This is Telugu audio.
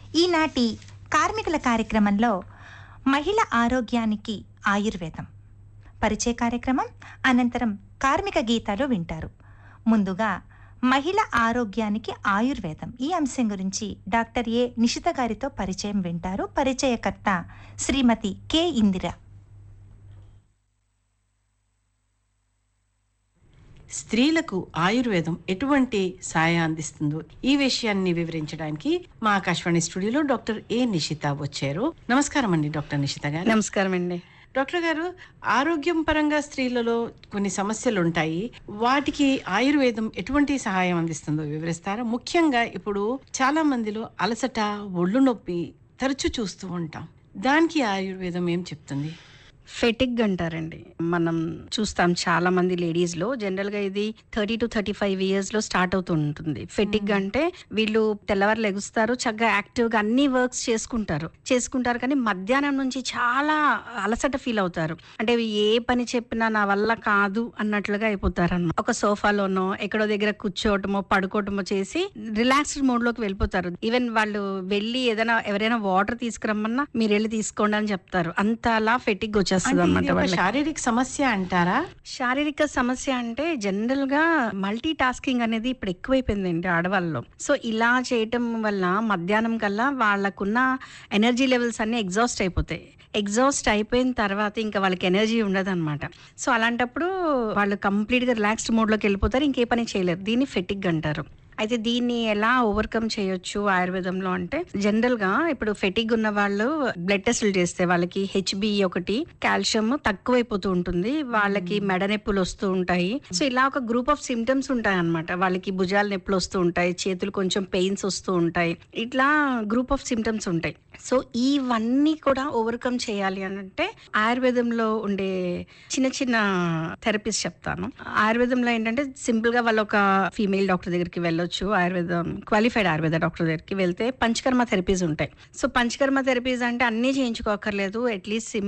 ఈనాటి కార్మికుల కార్యక్రమంలో మహిళ ఆరోగ్యానికి ఆయుర్వేదం పరిచయ కార్యక్రమం అనంతరం కార్మిక గీతాలు వింటారు ముందుగా మహిళ ఆరోగ్యానికి ఆయుర్వేదం ఈ అంశం గురించి డాక్టర్ ఏ నిషిత గారితో పరిచయం వింటారు పరిచయకర్త శ్రీమతి కె ఇందిర స్త్రీలకు ఆయుర్వేదం ఎటువంటి సాయం అందిస్తుందో ఈ విషయాన్ని వివరించడానికి మా ఆకాశవాణి స్టూడియోలో డాక్టర్ ఏ నిషిత వచ్చారు నమస్కారం అండి డాక్టర్ నిషిత గారు నమస్కారం అండి డాక్టర్ గారు ఆరోగ్యం పరంగా స్త్రీలలో కొన్ని సమస్యలు ఉంటాయి వాటికి ఆయుర్వేదం ఎటువంటి సహాయం అందిస్తుందో వివరిస్తారా ముఖ్యంగా ఇప్పుడు చాలా మందిలో అలసట ఒళ్ళు నొప్పి తరచూ చూస్తూ ఉంటాం దానికి ఆయుర్వేదం ఏం చెప్తుంది ఫెటిక్ అంటారండి మనం చూస్తాం చాలా మంది లేడీస్ లో జనరల్ గా ఇది thirty to thirty five years లో స్టార్ట్ అవుతూ ఉంటుంది ఫెటిక్ అంటే వీళ్ళు తెల్లవారు లెగుస్తారు చక్కగా యాక్టివ్ గా అన్ని వర్క్స్ చేసుకుంటారు చేసుకుంటారు కానీ మధ్యాహ్నం నుంచి చాలా అలసట ఫీల్ అవుతారు అంటే ఏ పని చెప్పినా నా వల్ల కాదు అన్నట్లుగా అయిపోతారు అన్నమాట ఒక సోఫాలోనో ఎక్కడో దగ్గర కూర్చోవటమో పడుకోవటమో చేసి రిలాక్స్డ్ మోడ్ లోకి వెళ్ళిపోతారు ఈవెన్ వాళ్ళు వెళ్ళి ఏదైనా ఎవరైనా వాటర్ తీసుకురమ్మన్నా మీరు వెళ్ళి తీసుకోండి అని చెప్తారు అంతలా ఫెటిక్ వచ్చేస్తుంది అంటే అనమాట ఇది ఒక వాళ్ళకి శారీరక సమస్య అంటారా శారీరక సమస్య అంటే జనరల్ గా మల్టీ టాస్కింగ్ అనేది ఇప్పుడు ఎక్కువైపోయిందండి ఆడవాళ్ళలో సో ఇలా చేయటం వల్ల మధ్యాహ్నం కల్లా వాళ్ళకున్న ఎనర్జీ లెవెల్స్ అన్ని ఎగ్జాస్ట్ అయిపోతాయి ఎగ్జాస్ట్ అయిపోయిన తర్వాత ఇంకా వాళ్ళకి ఎనర్జీ ఉండదు అనమాట సో అలాంటప్పుడు వాళ్ళు కంప్లీట్ గా రిలాక్స్డ్ మోడ్ లోకి వెళ్ళిపోతారు ఇంకే పని చేయలేరు దీన్ని ఫెటిక్ అంటారు అయితే దీన్ని ఎలా ఓవర్కమ్ చేయొచ్చు ఆయుర్వేదంలో అంటే జనరల్ గా ఇప్పుడు ఫెటిగ్ ఉన్న వాళ్ళు బ్లడ్ టెస్టులు చేస్తే వాళ్ళకి హెచ్బి ఒకటి కాల్షియం తక్కువైపోతూ ఉంటుంది వాళ్ళకి మెడ నొప్పులు వస్తూ ఉంటాయి సో ఇలా ఒక గ్రూప్ ఆఫ్ సిమ్టమ్స్ ఉంటాయి అనమాట వాళ్ళకి భుజాల నొప్పులు వస్తూ ఉంటాయి చేతులు కొంచెం పెయిన్స్ వస్తూ ఉంటాయి ఇట్లా గ్రూప్ ఆఫ్ సిమ్టమ్స్ ఉంటాయి సో ఇవన్నీ కూడా ఓవర్కమ్ చేయాలి అని అంటే ఆయుర్వేదంలో ఉండే చిన్న చిన్న థెరపీస్ చెప్తాను ఆయుర్వేదంలో ఏంటంటే సింపుల్ గా వాళ్ళు ఒక ఫీమేల్ డాక్టర్ దగ్గరికి వెళ్ళొచ్చు ఆయుర్వేదం క్వాలిఫైడ్ ఆయుర్వేద డాక్టర్ దగ్గరికి వెళ్తే పంచకర్మ థెరపీస్ ఉంటాయి సో పంచకర్మ థెరపీస్ అంటే అన్నీ చేయించుకోకర్లేదు అట్లీస్ట్